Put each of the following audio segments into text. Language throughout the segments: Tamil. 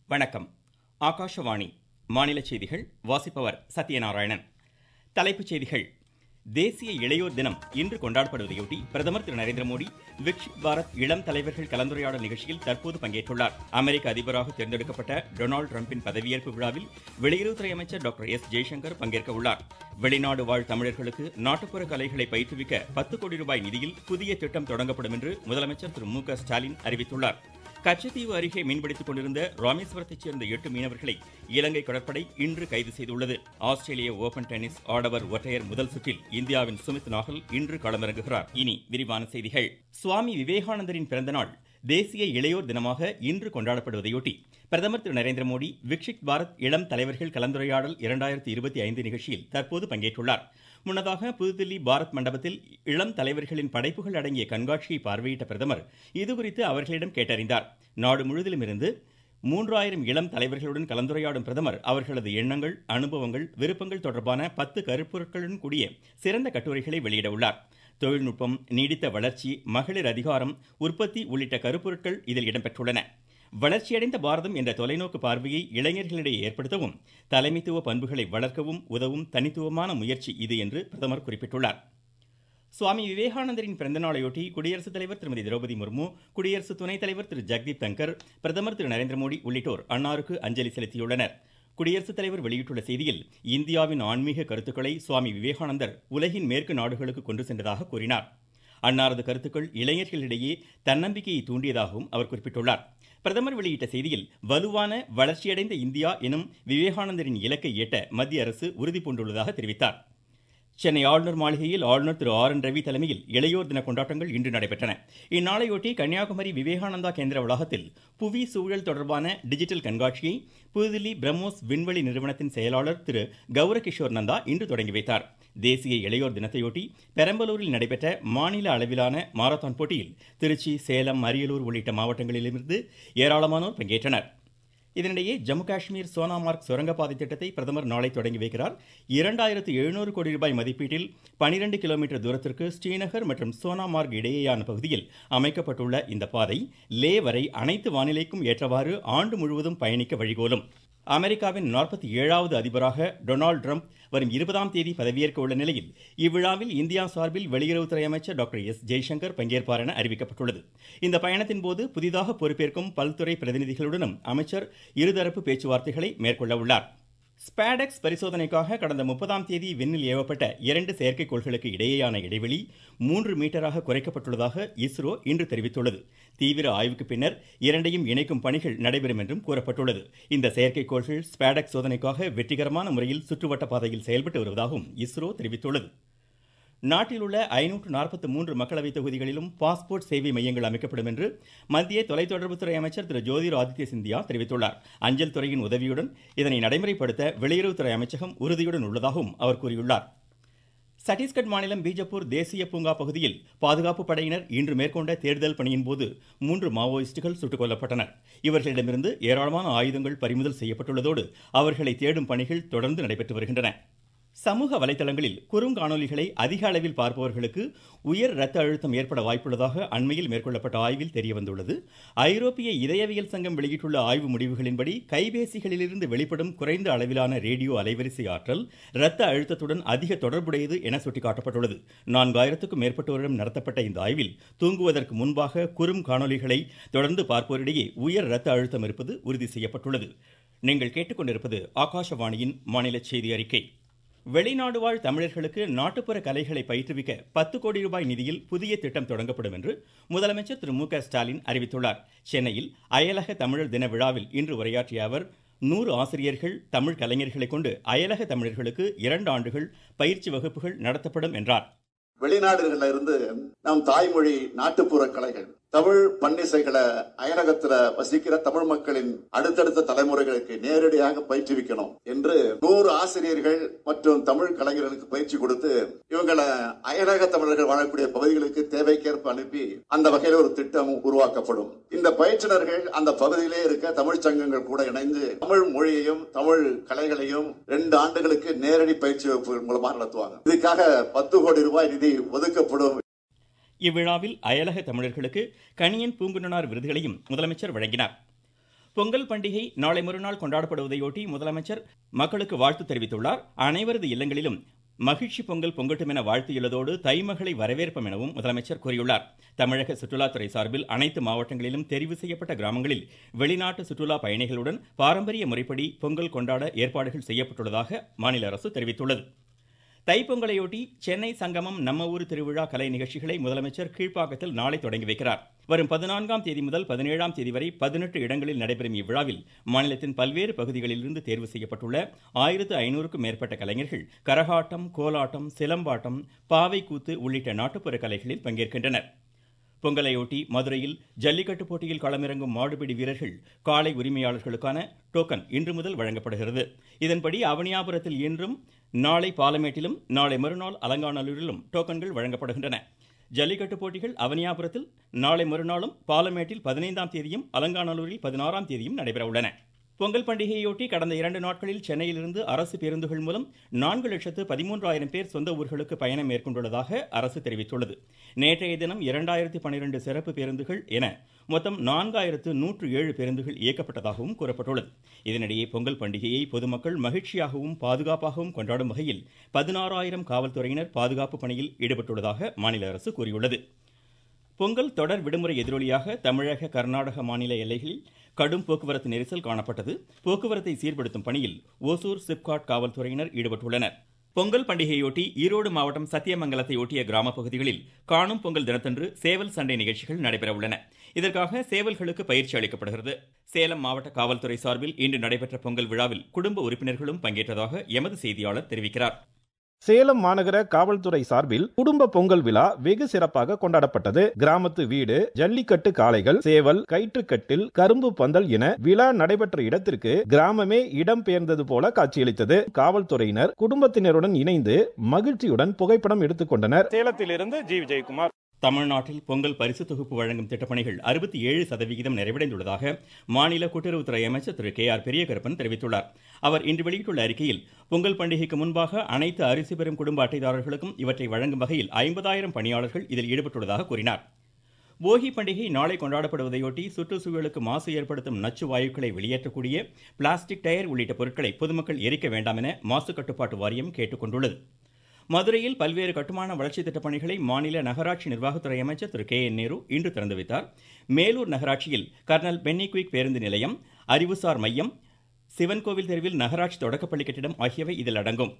வணக்கம் ஆகாஷவாணி மாநில செய்திகள் வாசிப்பவர் சத்யநாராயணன் தலைப்புச் செய்திகள் தேசிய இளையோர் தினம் இன்று கொண்டாடப்படுவதையொட்டி பிரதமர் திரு நரேந்திர மோடி விக்ஷித் பாரத் இளம் தலைவர்கள் கலந்துரையாடல் நிகழ்ச்சியில் தற்போது பங்கேற்றுள்ளார் அமெரிக்க அதிபராக தேர்ந்தெடுக்கப்பட்ட டொனால்டு டிரம்பின் பதவியேற்பு விழாவில் வெளியுறவுத்துறை அமைச்சர் டாக்டர் எஸ் ஜெய்சங்கர் பங்கேற்க உள்ளார் வெளிநாடு வாழ் தமிழர்களுக்கு நாட்டுப்புற கலைகளை பயிற்றுவிக்க பத்து கோடி ரூபாய் நிதியில் புதிய திட்டம் தொடங்கப்படும் என்று முதலமைச்சர் திரு மு க ஸ்டாலின் அறிவித்துள்ளார் கச்சத்தீவு அருகே மீன்பிடித்துக் கொண்டிருந்த ராமேஸ்வரத்தைச் சேர்ந்த எட்டு மீனவர்களை இலங்கை கடற்படை இன்று கைது செய்துள்ளது ஆஸ்திரேலிய ஓபன் டென்னிஸ் ஆடவர் ஒற்றையர் முதல் சுற்றில் இந்தியாவின் சுமித் நாகல் இன்று களமிறங்குகிறார் இனி விரிவான செய்திகள் சுவாமி விவேகானந்தரின் பிறந்தநாள் தேசிய இளையோர் தினமாக இன்று கொண்டாடப்படுவதையொட்டி பிரதமர் திரு நரேந்திர மோடி விக்ஷித் பாரத் இளம் தலைவர்கள் கலந்துரையாடல் இரண்டாயிரத்தி இருபத்தி ஐந்து நிகழ்ச்சியில் தற்போது பங்கேற்றுள்ளார் முன்னதாக புதுதில்லி பாரத் மண்டபத்தில் இளம் தலைவர்களின் படைப்புகள் அடங்கிய கண்காட்சியை பார்வையிட்ட பிரதமர் இதுகுறித்து அவர்களிடம் கேட்டறிந்தார் நாடு முழுவதிலும் இருந்து மூன்றாயிரம் இளம் தலைவர்களுடன் கலந்துரையாடும் பிரதமர் அவர்களது எண்ணங்கள் அனுபவங்கள் விருப்பங்கள் தொடர்பான பத்து கருப்பொருட்களுடன் கூடிய சிறந்த கட்டுரைகளை வெளியிட உள்ளார் தொழில்நுட்பம் நீடித்த வளர்ச்சி மகளிர் அதிகாரம் உற்பத்தி உள்ளிட்ட கருப்பொருட்கள் இதில் இடம்பெற்றுள்ளன வளர்ச்சியடைந்த பாரதம் என்ற தொலைநோக்கு பார்வையை இளைஞர்களிடையே ஏற்படுத்தவும் தலைமைத்துவ பண்புகளை வளர்க்கவும் உதவும் தனித்துவமான முயற்சி இது என்று பிரதமர் குறிப்பிட்டுள்ளார் சுவாமி விவேகானந்தரின் பிறந்தநாளையொட்டி குடியரசுத் தலைவர் திருமதி திரௌபதி முர்மு குடியரசு துணைத் தலைவர் திரு ஜெக்தீப் தங்கர் பிரதமர் திரு நரேந்திர மோடி உள்ளிட்டோர் அன்னாருக்கு அஞ்சலி செலுத்தியுள்ளனர் குடியரசுத் தலைவர் வெளியிட்டுள்ள செய்தியில் இந்தியாவின் ஆன்மீக கருத்துக்களை சுவாமி விவேகானந்தர் உலகின் மேற்கு நாடுகளுக்கு கொண்டு சென்றதாக கூறினார் அன்னாரது கருத்துக்கள் இளைஞர்களிடையே தன்னம்பிக்கையை தூண்டியதாகவும் அவர் குறிப்பிட்டுள்ளார் பிரதமர் வெளியிட்ட செய்தியில் வலுவான வளர்ச்சியடைந்த இந்தியா எனும் விவேகானந்தரின் இலக்கை எட்ட மத்திய அரசு உறுதி பூண்டுள்ளதாக தெரிவித்தார் சென்னை ஆளுநர் மாளிகையில் ஆளுநர் திரு ஆர் என் ரவி தலைமையில் இளையோர் தின கொண்டாட்டங்கள் இன்று நடைபெற்றன இந்நாளையொட்டி கன்னியாகுமரி விவேகானந்தா கேந்திர வளாகத்தில் புவி சூழல் தொடர்பான டிஜிட்டல் கண்காட்சியை புதுதில்லி பிரம்மோஸ் விண்வெளி நிறுவனத்தின் செயலாளர் திரு கௌரகிஷோர் நந்தா இன்று தொடங்கி வைத்தார் தேசிய இளையோர் தினத்தையொட்டி பெரம்பலூரில் நடைபெற்ற மாநில அளவிலான மாரத்தான் போட்டியில் திருச்சி சேலம் அரியலூர் உள்ளிட்ட மாவட்டங்களிலிருந்து ஏராளமானோர் பங்கேற்றனர் இதனிடையே ஜம்மு காஷ்மீர் சோனாமார்க் சுரங்கப்பாதை திட்டத்தை பிரதமர் நாளை தொடங்கி வைக்கிறார் இரண்டாயிரத்து எழுநூறு கோடி ரூபாய் மதிப்பீட்டில் பனிரெண்டு கிலோமீட்டர் தூரத்திற்கு ஸ்ரீநகர் மற்றும் சோனாமார்க் இடையேயான பகுதியில் அமைக்கப்பட்டுள்ள இந்த பாதை லே வரை அனைத்து வானிலைக்கும் ஏற்றவாறு ஆண்டு முழுவதும் பயணிக்க வழிகோலும் அமெரிக்காவின் நாற்பத்தி ஏழாவது அதிபராக டொனால்டு ட்ரம்ப் வரும் இருபதாம் தேதி பதவியேற்க உள்ள நிலையில் இவ்விழாவில் இந்தியா சார்பில் வெளியுறவுத்துறை அமைச்சர் டாக்டர் எஸ் ஜெய்சங்கர் பங்கேற்பார் என அறிவிக்கப்பட்டுள்ளது இந்த பயணத்தின் போது புதிதாக பொறுப்பேற்கும் பல்துறை பிரதிநிதிகளுடனும் அமைச்சர் இருதரப்பு பேச்சுவார்த்தைகளை மேற்கொள்ள உள்ளார் ஸ்பாடெக்ஸ் பரிசோதனைக்காக கடந்த முப்பதாம் தேதி விண்ணில் ஏவப்பட்ட இரண்டு செயற்கைக்கோள்களுக்கு இடையேயான இடைவெளி மூன்று மீட்டராக குறைக்கப்பட்டுள்ளதாக இஸ்ரோ இன்று தெரிவித்துள்ளது தீவிர ஆய்வுக்கு பின்னர் இரண்டையும் இணைக்கும் பணிகள் நடைபெறும் என்றும் கூறப்பட்டுள்ளது இந்த செயற்கைக்கோள்கள் ஸ்பாடெக்ஸ் சோதனைக்காக வெற்றிகரமான முறையில் சுற்றுவட்ட பாதையில் செயல்பட்டு வருவதாகவும் இஸ்ரோ தெரிவித்துள்ளது நாட்டில் உள்ள ஐநூற்று நாற்பத்தி மூன்று மக்களவைத் தொகுதிகளிலும் பாஸ்போர்ட் சேவை மையங்கள் அமைக்கப்படும் என்று மத்திய தொலைத்தொடர்புத்துறை அமைச்சர் திரு ஜோதிர் ஆதித்ய சிந்தியா தெரிவித்துள்ளார் அஞ்சல் துறையின் உதவியுடன் இதனை நடைமுறைப்படுத்த வெளியுறவுத்துறை அமைச்சகம் உறுதியுடன் உள்ளதாகவும் அவர் கூறியுள்ளார் சத்தீஸ்கட் மாநிலம் பீஜப்பூர் தேசிய பூங்கா பகுதியில் பாதுகாப்பு படையினர் இன்று மேற்கொண்ட தேடுதல் பணியின் போது மூன்று மாவோயிஸ்டுகள் சுட்டுக் கொல்லப்பட்டனர் இவர்களிடமிருந்து ஏராளமான ஆயுதங்கள் பறிமுதல் செய்யப்பட்டுள்ளதோடு அவர்களை தேடும் பணிகள் தொடர்ந்து நடைபெற்று வருகின்றன சமூக வலைதளங்களில் குறுங்காணொலிகளை அதிக அளவில் பார்ப்பவர்களுக்கு உயர் ரத்த அழுத்தம் ஏற்பட வாய்ப்புள்ளதாக அண்மையில் மேற்கொள்ளப்பட்ட ஆய்வில் தெரியவந்துள்ளது ஐரோப்பிய இதயவியல் சங்கம் வெளியிட்டுள்ள ஆய்வு முடிவுகளின்படி கைபேசிகளிலிருந்து வெளிப்படும் குறைந்த அளவிலான ரேடியோ அலைவரிசை ஆற்றல் ரத்த அழுத்தத்துடன் அதிக தொடர்புடையது என சுட்டிக்காட்டப்பட்டுள்ளது நான்காயிரத்துக்கும் மேற்பட்டோரிடம் நடத்தப்பட்ட இந்த ஆய்வில் தூங்குவதற்கு முன்பாக குறும் காணொலிகளை தொடர்ந்து பார்ப்போரிடையே உயர் ரத்த அழுத்தம் இருப்பது உறுதி செய்யப்பட்டுள்ளது நீங்கள் கேட்டுக்கொண்டிருப்பது ஆகாஷவாணியின் மாநில செய்தி அறிக்கை வெளிநாடு வாழ் தமிழர்களுக்கு நாட்டுப்புற கலைகளை பயிற்றுவிக்க பத்து கோடி ரூபாய் நிதியில் புதிய திட்டம் தொடங்கப்படும் என்று முதலமைச்சர் திரு மு க ஸ்டாலின் அறிவித்துள்ளார் சென்னையில் அயலக தமிழர் தின விழாவில் இன்று உரையாற்றிய அவர் நூறு ஆசிரியர்கள் தமிழ் கலைஞர்களை கொண்டு அயலக தமிழர்களுக்கு இரண்டு ஆண்டுகள் பயிற்சி வகுப்புகள் நடத்தப்படும் என்றார் வெளிநாடுகள்ல இருந்து நம் தாய்மொழி நாட்டுப்புற கலைகள் தமிழ் பன்னிசைகளை அயலகத்துல வசிக்கிற தமிழ் மக்களின் அடுத்தடுத்த தலைமுறைகளுக்கு நேரடியாக பயிற்றுவிக்கணும் என்று நூறு ஆசிரியர்கள் மற்றும் தமிழ் கலைஞர்களுக்கு பயிற்சி கொடுத்து இவங்களை அயலக தமிழர்கள் வாழக்கூடிய பகுதிகளுக்கு தேவைக்கேற்ப அனுப்பி அந்த வகையில் ஒரு திட்டம் உருவாக்கப்படும் இந்த பயிற்றுனர்கள் அந்த பகுதியிலே இருக்க தமிழ் சங்கங்கள் கூட இணைந்து தமிழ் மொழியையும் தமிழ் கலைகளையும் ரெண்டு ஆண்டுகளுக்கு நேரடி பயிற்சி வகுப்புகள் மூலமாக நடத்துவாங்க இதுக்காக பத்து கோடி ரூபாய் நிதி ஒதுக்கப்படும் இவ்விழாவில் அயலக தமிழர்களுக்கு கணியன் பூங்குன்றனார் விருதுகளையும் முதலமைச்சர் வழங்கினார் பொங்கல் பண்டிகை நாளை மறுநாள் கொண்டாடப்படுவதையொட்டி முதலமைச்சர் மக்களுக்கு வாழ்த்து தெரிவித்துள்ளார் அனைவரது இல்லங்களிலும் மகிழ்ச்சி பொங்கல் பொங்கட்டும் என வாழ்த்தியுள்ளதோடு தைமகளை வரவேற்போம் எனவும் முதலமைச்சர் கூறியுள்ளார் தமிழக சுற்றுலாத்துறை சார்பில் அனைத்து மாவட்டங்களிலும் தெரிவு செய்யப்பட்ட கிராமங்களில் வெளிநாட்டு சுற்றுலா பயணிகளுடன் பாரம்பரிய முறைப்படி பொங்கல் கொண்டாட ஏற்பாடுகள் செய்யப்பட்டுள்ளதாக மாநில அரசு தெரிவித்துள்ளது தைப்பொங்கலையொட்டி சென்னை சங்கமம் நம்ம ஊர் திருவிழா கலை நிகழ்ச்சிகளை முதலமைச்சர் கீழ்ப்பாக்கத்தில் நாளை தொடங்கி வைக்கிறார் வரும் பதினான்காம் தேதி முதல் பதினேழாம் தேதி வரை பதினெட்டு இடங்களில் நடைபெறும் இவ்விழாவில் மாநிலத்தின் பல்வேறு பகுதிகளிலிருந்து தேர்வு செய்யப்பட்டுள்ள ஆயிரத்து ஐநூறுக்கும் மேற்பட்ட கலைஞர்கள் கரகாட்டம் கோலாட்டம் சிலம்பாட்டம் பாவை கூத்து உள்ளிட்ட நாட்டுப்புற கலைகளில் பங்கேற்கின்றனர் பொங்கலையொட்டி மதுரையில் ஜல்லிக்கட்டு போட்டியில் களமிறங்கும் மாடுபிடி வீரர்கள் காளை உரிமையாளர்களுக்கான டோக்கன் இன்று முதல் வழங்கப்படுகிறது இதன்படி அவனியாபுரத்தில் இன்றும் நாளை பாலமேட்டிலும் நாளை மறுநாள் அலங்காநல்லூரிலும் டோக்கன்கள் வழங்கப்படுகின்றன ஜல்லிக்கட்டு போட்டிகள் அவனியாபுரத்தில் நாளை மறுநாளும் பாலமேட்டில் பதினைந்தாம் தேதியும் அலங்காநல்லூரில் பதினாறாம் தேதியும் நடைபெற உள்ளன பொங்கல் பண்டிகையொட்டி கடந்த இரண்டு நாட்களில் சென்னையிலிருந்து அரசு பேருந்துகள் மூலம் நான்கு லட்சத்து பதிமூன்றாயிரம் பேர் சொந்த ஊர்களுக்கு பயணம் மேற்கொண்டுள்ளதாக அரசு தெரிவித்துள்ளது நேற்றைய தினம் இரண்டாயிரத்தி பன்னிரண்டு சிறப்பு பேருந்துகள் என மொத்தம் நான்காயிரத்து நூற்று ஏழு பேருந்துகள் இயக்கப்பட்டதாகவும் கூறப்பட்டுள்ளது இதனிடையே பொங்கல் பண்டிகையை பொதுமக்கள் மகிழ்ச்சியாகவும் பாதுகாப்பாகவும் கொண்டாடும் வகையில் பதினாறாயிரம் காவல்துறையினர் பாதுகாப்பு பணியில் ஈடுபட்டுள்ளதாக மாநில அரசு கூறியுள்ளது பொங்கல் தொடர் விடுமுறை எதிரொலியாக தமிழக கர்நாடக மாநில எல்லைகளில் கடும் போக்குவரத்து நெரிசல் காணப்பட்டது போக்குவரத்தை சீர்படுத்தும் பணியில் ஓசூர் சிப்காட் காவல்துறையினர் ஈடுபட்டுள்ளனர் பொங்கல் பண்டிகையொட்டி ஈரோடு மாவட்டம் சத்தியமங்கலத்தை ஒட்டிய கிராம பகுதிகளில் காணும் பொங்கல் தினத்தன்று சேவல் சண்டை நிகழ்ச்சிகள் நடைபெற உள்ளன இதற்காக சேவல்களுக்கு பயிற்சி அளிக்கப்படுகிறது சேலம் மாவட்ட காவல்துறை சார்பில் இன்று நடைபெற்ற பொங்கல் விழாவில் குடும்ப உறுப்பினர்களும் பங்கேற்றதாக எமது செய்தியாளர் தெரிவிக்கிறார் சேலம் மாநகர காவல்துறை சார்பில் குடும்ப பொங்கல் விழா வெகு சிறப்பாக கொண்டாடப்பட்டது கிராமத்து வீடு ஜல்லிக்கட்டு காளைகள் சேவல் கயிற்றுக்கட்டில் கரும்பு பந்தல் என விழா நடைபெற்ற இடத்திற்கு கிராமமே இடம்பெயர்ந்தது போல காட்சியளித்தது காவல்துறையினர் குடும்பத்தினருடன் இணைந்து மகிழ்ச்சியுடன் புகைப்படம் எடுத்துக் கொண்டனர் சேலத்திலிருந்து ஜி விஜயகுமார் தமிழ்நாட்டில் பொங்கல் பரிசு தொகுப்பு வழங்கும் திட்டப்பணிகள் அறுபத்தி ஏழு சதவிகிதம் நிறைவடைந்துள்ளதாக மாநில கூட்டுறவுத்துறை அமைச்சர் திரு கே ஆர் பெரியகருப்பன் தெரிவித்துள்ளார் அவர் இன்று வெளியிட்டுள்ள அறிக்கையில் பொங்கல் பண்டிகைக்கு முன்பாக அனைத்து அரிசி பெறும் குடும்ப அட்டைதாரர்களுக்கும் இவற்றை வழங்கும் வகையில் ஐம்பதாயிரம் பணியாளர்கள் இதில் ஈடுபட்டுள்ளதாக கூறினார் போகி பண்டிகை நாளை கொண்டாடப்படுவதையொட்டி சுற்றுச்சூழலுக்கு மாசு ஏற்படுத்தும் நச்சு வாயுக்களை வெளியேற்றக்கூடிய பிளாஸ்டிக் டயர் உள்ளிட்ட பொருட்களை பொதுமக்கள் எரிக்க வேண்டாம் என மாசு கட்டுப்பாட்டு வாரியம் கேட்டுக் கொண்டுள்ளது மதுரையில் பல்வேறு கட்டுமான வளர்ச்சி திட்டப் பணிகளை மாநில நகராட்சி நிர்வாகத்துறை அமைச்சர் திரு கே என் நேரு இன்று திறந்து வைத்தார் மேலூர் நகராட்சியில் கர்னல் பென்னிக்விக் பேருந்து நிலையம் அறிவுசார் மையம் சிவன்கோவில் தெருவில் நகராட்சி தொடக்கப்பள்ளி கட்டிடம் ஆகியவை இதில் அடங்கும்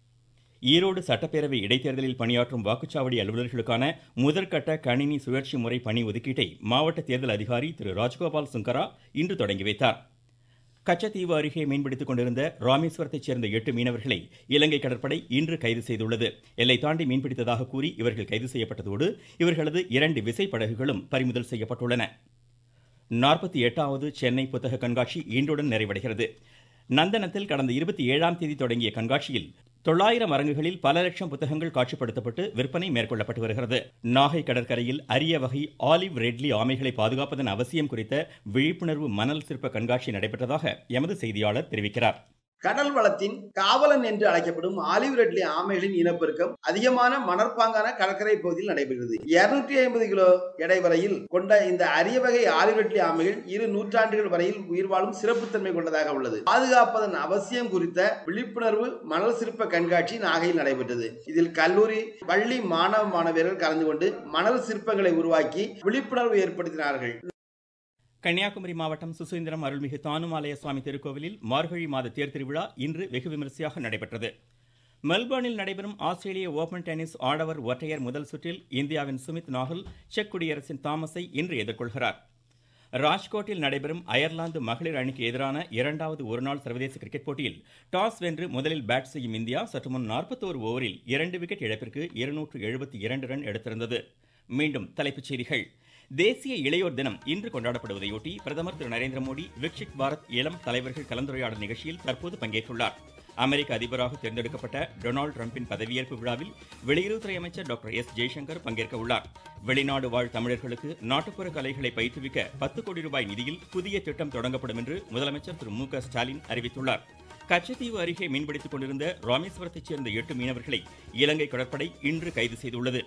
ஈரோடு சட்டப்பேரவை இடைத்தேர்தலில் பணியாற்றும் வாக்குச்சாவடி அலுவலர்களுக்கான முதற்கட்ட கணினி சுழற்சி முறை பணி ஒதுக்கீட்டை மாவட்ட தேர்தல் அதிகாரி திரு ராஜ்கோபால் சுங்கரா இன்று தொடங்கி வைத்தார் கச்சத்தீவு அருகே மீன்பிடித்துக் கொண்டிருந்த ராமேஸ்வரத்தைச் சேர்ந்த எட்டு மீனவர்களை இலங்கை கடற்படை இன்று கைது செய்துள்ளது எல்லை தாண்டி மீன்பிடித்ததாக கூறி இவர்கள் கைது செய்யப்பட்டதோடு இவர்களது இரண்டு விசைப்படகுகளும் பறிமுதல் செய்யப்பட்டுள்ளன நாற்பத்தி எட்டாவது சென்னை புத்தக கண்காட்சி இன்றுடன் நிறைவடைகிறது நந்தனத்தில் கடந்த இருபத்தி ஏழாம் தேதி தொடங்கிய கண்காட்சியில் தொள்ளாயிரம் அரங்குகளில் பல லட்சம் புத்தகங்கள் காட்சிப்படுத்தப்பட்டு விற்பனை மேற்கொள்ளப்பட்டு வருகிறது நாகை கடற்கரையில் அரிய வகை ஆலிவ் ரெட்லி ஆமைகளை பாதுகாப்பதன் அவசியம் குறித்த விழிப்புணர்வு மணல் சிற்ப கண்காட்சி நடைபெற்றதாக எமது செய்தியாளர் தெரிவிக்கிறார் கடல் வளத்தின் காவலன் என்று அழைக்கப்படும் ஆலிவ் ரெட்லி ஆமைகளின் இனப்பெருக்கம் அதிகமான மணற்பாங்கான கடற்கரை பகுதியில் நடைபெறுகிறது இருநூற்றி ஐம்பது கிலோ எடை வரையில் கொண்ட இந்த அரிய வகை ஆலிவ் ரெட்லி ஆமைகள் இரு நூற்றாண்டுகள் வரையில் உயிர் வாழும் சிறப்புத்தன்மை கொண்டதாக உள்ளது பாதுகாப்பதன் அவசியம் குறித்த விழிப்புணர்வு மணல் சிற்ப கண்காட்சி நாகையில் நடைபெற்றது இதில் கல்லூரி பள்ளி மாணவ மாணவியர்கள் கலந்து கொண்டு மணல் சிற்பங்களை உருவாக்கி விழிப்புணர்வு ஏற்படுத்தினார்கள் கன்னியாகுமரி மாவட்டம் சுசீந்திரம் அருள்மிகு தானுமாலய சுவாமி திருக்கோவிலில் மார்கழி மாத தேர் திருவிழா இன்று வெகு விமரிசையாக நடைபெற்றது மெல்பர்னில் நடைபெறும் ஆஸ்திரேலிய ஓபன் டென்னிஸ் ஆடவர் ஒற்றையர் முதல் சுற்றில் இந்தியாவின் சுமித் நாகல் செக் குடியரசின் தாமஸை இன்று எதிர்கொள்கிறார் ராஜ்கோட்டில் நடைபெறும் அயர்லாந்து மகளிர் அணிக்கு எதிரான இரண்டாவது ஒருநாள் சர்வதேச கிரிக்கெட் போட்டியில் டாஸ் வென்று முதலில் பேட் செய்யும் இந்தியா சற்று முன் நாற்பத்தோரு ஓவரில் இரண்டு விக்கெட் இழப்பிற்கு இருநூற்று எழுபத்தி இரண்டு ரன் எடுத்திருந்தது மீண்டும் தலைப்புச் செய்திகள் தேசிய இளையோர் தினம் இன்று கொண்டாடப்படுவதையொட்டி பிரதமர் திரு நரேந்திர மோடி விக்ஷித் பாரத் இளம் தலைவர்கள் கலந்துரையாடல் நிகழ்ச்சியில் தற்போது பங்கேற்றுள்ளார் அமெரிக்க அதிபராக தேர்ந்தெடுக்கப்பட்ட டொனால்டு டிரம்பின் பதவியேற்பு விழாவில் வெளியுறவுத்துறை அமைச்சர் டாக்டர் எஸ் ஜெய்சங்கர் பங்கேற்க உள்ளார் வெளிநாடு வாழ் தமிழர்களுக்கு நாட்டுப்புற கலைகளை பயிற்றுவிக்க பத்து கோடி ரூபாய் நிதியில் புதிய திட்டம் தொடங்கப்படும் என்று முதலமைச்சர் திரு மு க ஸ்டாலின் அறிவித்துள்ளார் கச்சத்தீவு அருகே மீன்பிடித்துக் கொண்டிருந்த ராமேஸ்வரத்தைச் சேர்ந்த எட்டு மீனவர்களை இலங்கை கடற்படை இன்று கைது செய்துள்ளது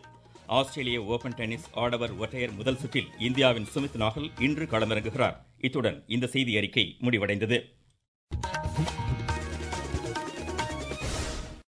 ஆஸ்திரேலிய ஓபன் டென்னிஸ் ஆடவர் ஒற்றையர் முதல் சுற்றில் இந்தியாவின் சுமித் நாகல் இன்று களமிறங்குகிறார் இத்துடன் இந்த செய்தி அறிக்கை முடிவடைந்தது